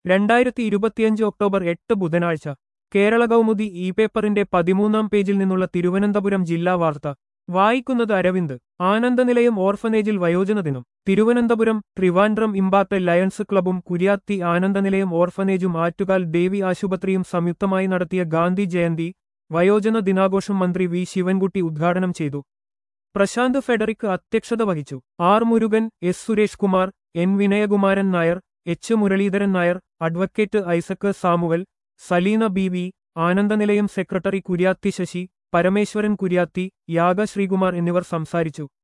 രണ്ടായിരത്തി ഇരുപത്തിയഞ്ച് ഒക്ടോബർ എട്ട് ബുധനാഴ്ച കേരള കൗമുദി ഇ പേപ്പറിന്റെ പതിമൂന്നാം പേജിൽ നിന്നുള്ള തിരുവനന്തപുരം ജില്ലാ വാർത്ത വായിക്കുന്നത് അരവിന്ദ് ആനന്ദനിലയം ഓർഫനേജിൽ വയോജന ദിനം തിരുവനന്തപുരം ട്രിവാൻഡ്രം ഇമ്പാക്ട് ലയൺസ് ക്ലബും കുര്യാത്തി ആനന്ദനിലയം ഓർഫനേജും ആറ്റുകാൽ ദേവി ആശുപത്രിയും സംയുക്തമായി നടത്തിയ ഗാന്ധി ജയന്തി വയോജന ദിനാഘോഷം മന്ത്രി വി ശിവൻകുട്ടി ഉദ്ഘാടനം ചെയ്തു പ്രശാന്ത് ഫെഡറിക് അധ്യക്ഷത വഹിച്ചു R Murugan S Suresh Kumar N Vinayakumaran Nair H Muraleedharan Nair advocate Isaac Samuel Saleena B V Anandanilayam secretary Kuryathi Sasi Parameswaran Kuryathi യാഗ ശ്രീകുമാർ എന്നിവർ സംസാരിച്ചു